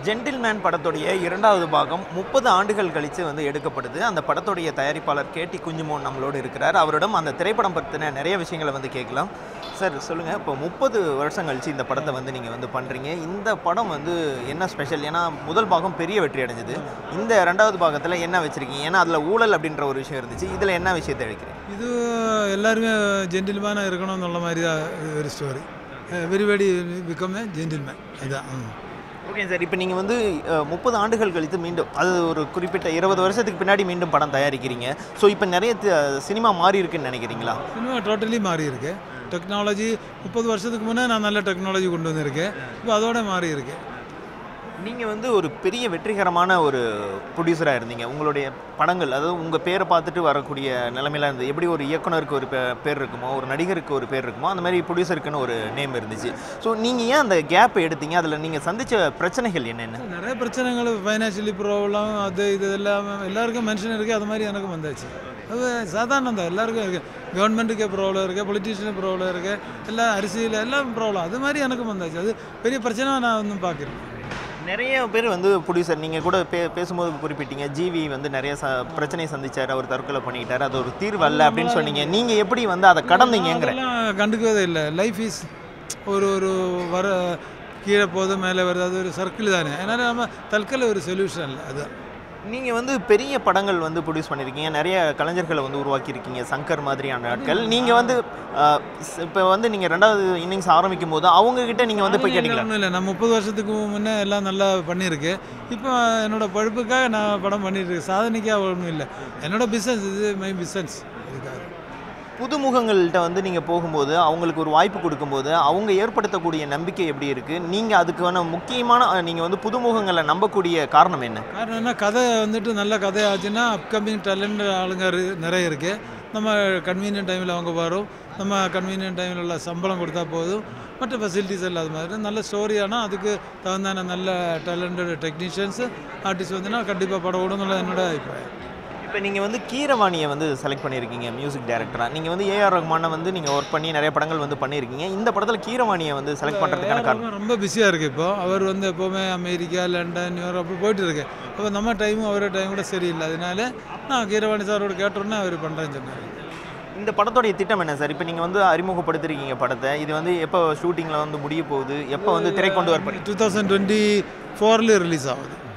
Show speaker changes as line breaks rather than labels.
Gentleman படத்துடைய இரண்டாவது பாகம் முப்பது ஆண்டுகள் கழித்து வந்து எடுக்கப்படுது அந்த படத்துடைய தயாரிப்பாளர் கேடி குஞ்சுமோன் நம்மளோடு இருக்கிறார் அவரிடம் அந்த திரைப்படம் பற்றின நிறைய விஷயங்களை வந்து கேட்கலாம் சார் சொல்லுங்கள் இப்போ முப்பது வருஷம் கழிச்சு இந்த படத்தை வந்து நீங்கள் வந்து பண்ணுறீங்க இந்த படம் வந்து என்ன ஸ்பெஷல் ஏன்னா முதல் பாகம் பெரிய வெற்றி அடைஞ்சது இந்த ரெண்டாவது பாகத்தில் என்ன வச்சுருக்கீங்க ஏன்னா அதில் ஊழல் அப்படின்ற ஒரு விஷயம் இருந்துச்சு இதில் என்ன விஷயத்தை எடுக்கிறீங்க
ഇത് എല്ലാവരുമേ ജെൻറ്റിൽമാനാக இருக்கணும் എന്നുള്ള மாதிரி தான் இது ஒரு story everybody become a gentleman அதுதான் ம்.
ஓகே சார் இப்போ நீங்கள் வந்து முப்பது ஆண்டுகள் கழித்து மீண்டும் அது ஒரு குறிப்பிட்ட இருபது வருஷத்துக்கு பின்னாடி மீண்டும் படம் தயாரிக்கிறீங்க ஸோ இப்போ நிறைய தி- சினிமா மாறி இருக்குன்னு நினைக்கிறீங்களா
சினிமா டோட்டலி மாறி இருக்கு டெக்னாலஜி முப்பது வருஷத்துக்கு முன்னே நான் நல்ல டெக்னாலஜி கொண்டு வந்திருக்கேன் இப்போ அதோட மாறி இருக்கு
நீங்கள் வந்து ஒரு பெரிய வெற்றிகரமான ஒரு ப்ரொடியூசராக இருந்தீங்க உங்களுடைய படங்கள் அதாவது உங்கள் பேரை பார்த்துட்டு வரக்கூடிய நிலைமையில இருந்து எப்படி ஒரு இயக்குனருக்கு ஒரு பே- பேர் இருக்குமோ ஒரு நடிகருக்கு ஒரு பேர் இருக்குமோ அந்த மாதிரி ப்ரொடியூசருக்குன்னு ஒரு நேம் இருந்துச்சு ஸோ நீங்கள் ஏன் அந்த கேப்பை எடுத்தீங்க அதில் நீங்கள் சந்தித்த பிரச்சனைகள் என்னென்ன
நிறைய பிரச்சனைகள் ஃபைனான்ஷியலி ப்ராப்ளம் அது இது எல்லாம் எல்லாருக்கும் மென்ஷன் இருக்குது அது மாதிரி எனக்கும் வந்தாச்சு அது சாதாரணம் தான் எல்லாருக்கும் இருக்குது கவர்மெண்ட்டுக்கே ப்ராப்ளம் இருக்குது பொலிட்டீஷியனுக்கு ப்ராப்ளம் இருக்குது எல்லா அரசியல் எல்லாம் ப்ராப்ளம் அது மாதிரி எனக்கும் வந்தாச்சு அது பெரிய பிரச்சனை நான் ஒன்றும் பார்க்குறேன்
நிறைய பேர் வந்து ப்ரொடியூசர் நீங்கள் கூட பே பேசும்போது குறிப்பிட்டீங்க ஜிவி வந்து நிறைய ச பிரச்சனை சந்திச்சார் அவர் தற்கொலை பண்ணிக்கிட்டார் அது ஒரு தீர்வு அல்ல அப்படின்னு சொன்னீங்க நீங்கள் எப்படி வந்து அதை கடந்தீங்கிற
அதெல்லாம் கண்டுக்கவே இல்லை லைஃப் இஸ் ஒரு ஒரு வர கீழே போகுது மேலே வருது அது ஒரு சர்க்கிள் தானே அதனால் நம்ம தற்கொலை ஒரு சொல்யூஷன் இல்லை அதுதான்
நீங்கள் வந்து பெரிய படங்கள் வந்து ப்ரொடியூஸ் பண்ணியிருக்கீங்க நிறைய கலைஞர்களை வந்து உருவாக்கியிருக்கீங்க சங்கர் மாதிரியான ஆட்கள் நீங்கள் வந்து இப்போ வந்து நீங்கள் ரெண்டாவது இன்னிங்ஸ் ஆரம்பிக்கும் போது அவங்க கிட்ட நீங்கள் வந்து போய் கேட்டீங்களா
ஒன்றும் இல்லை நான் முப்பது வருஷத்துக்கு முன்னே எல்லாம் நல்லா பண்ணியிருக்கேன் இப்போ என்னோட பழுப்புக்காக நான் படம் பண்ணிட்டு இருக்கேன் சாதனைக்காக ஒன்றும் இல்லை என்னோட பிஸ்னஸ் இது மை பிஸ்னஸ் இதுக்காக
புதுமுகங்கள்கிட்ட வந்து நீங்கள் போகும்போது அவங்களுக்கு ஒரு வாய்ப்பு கொடுக்கும்போது அவங்க ஏற்படுத்தக்கூடிய நம்பிக்கை எப்படி இருக்குது நீங்கள் அதுக்கான முக்கியமான நீங்கள் வந்து புதுமுகங்களை நம்பக்கூடிய காரணம் என்ன
காரணம் என்ன கதை வந்துட்டு நல்ல கதை ஆச்சுன்னா அப்கமிங் டேலண்ட் ஆளுங்க இரு- நிறைய இருக்குது நம்ம கன்வீனியன்ட் டைமில் அவங்க வரும் நம்ம கன்வீனியன்ட் டைமில் உள்ள சம்பளம் கொடுத்தா போதும் மற்ற ஃபெசிலிட்டிஸ் இல்லாத மாதிரி நல்ல ஸ்டோரியானால் அதுக்கு தகுந்தான நல்ல டேலண்டட் டெக்னீஷியன்ஸு ஆர்டிஸ்ட் வந்துன்னா கண்டிப்பாக படம் ஓடுங்கிறது என்னோட அபிப்பிராயம்
இப்போ நீங்கள் வந்து கீரவாணியை வந்து செலக்ட் பண்ணியிருக்கீங்க மியூசிக் டைரக்டராக நீங்கள் வந்து ஏஆர் ரஹ்மானை வந்து நீங்கள் ஒர்க் பண்ணி நிறைய படங்கள் வந்து பண்ணியிருக்கீங்க இந்த படத்தில் கீரவாணியை வந்து செலக்ட் பண்ணுறதுக்கான காரணம்
ரொம்ப- ரொம்ப பிஸியாக இருக்குது இப்போ அவர் வந்து எப்போவுமே அமெரிக்கா லண்டன் யூரோப் அப்படி போயிட்டு இருக்கு அப்போ நம்ம டைமும் அவரோட டைம் கூட சரியில்லை அதனால நான் கீரவாணி சாரோட கேட்டோன்னே அவர் பண்ணுறேன்னு சொன்னார்
இந்த படத்தோடைய திட்டம் என்ன சார் இப்போ நீங்கள் வந்து அறிமுகப்படுத்திருக்கீங்க படத்தை இது வந்து எப்போ ஷூட்டிங்கில் வந்து முடிய போகுது எப்போ வந்து திரை கொண்டு வரப்படுது
டூ தௌசண்ட் டுவெண்ட்டி ஃபோரில் ரிலீஸ் ஆகுது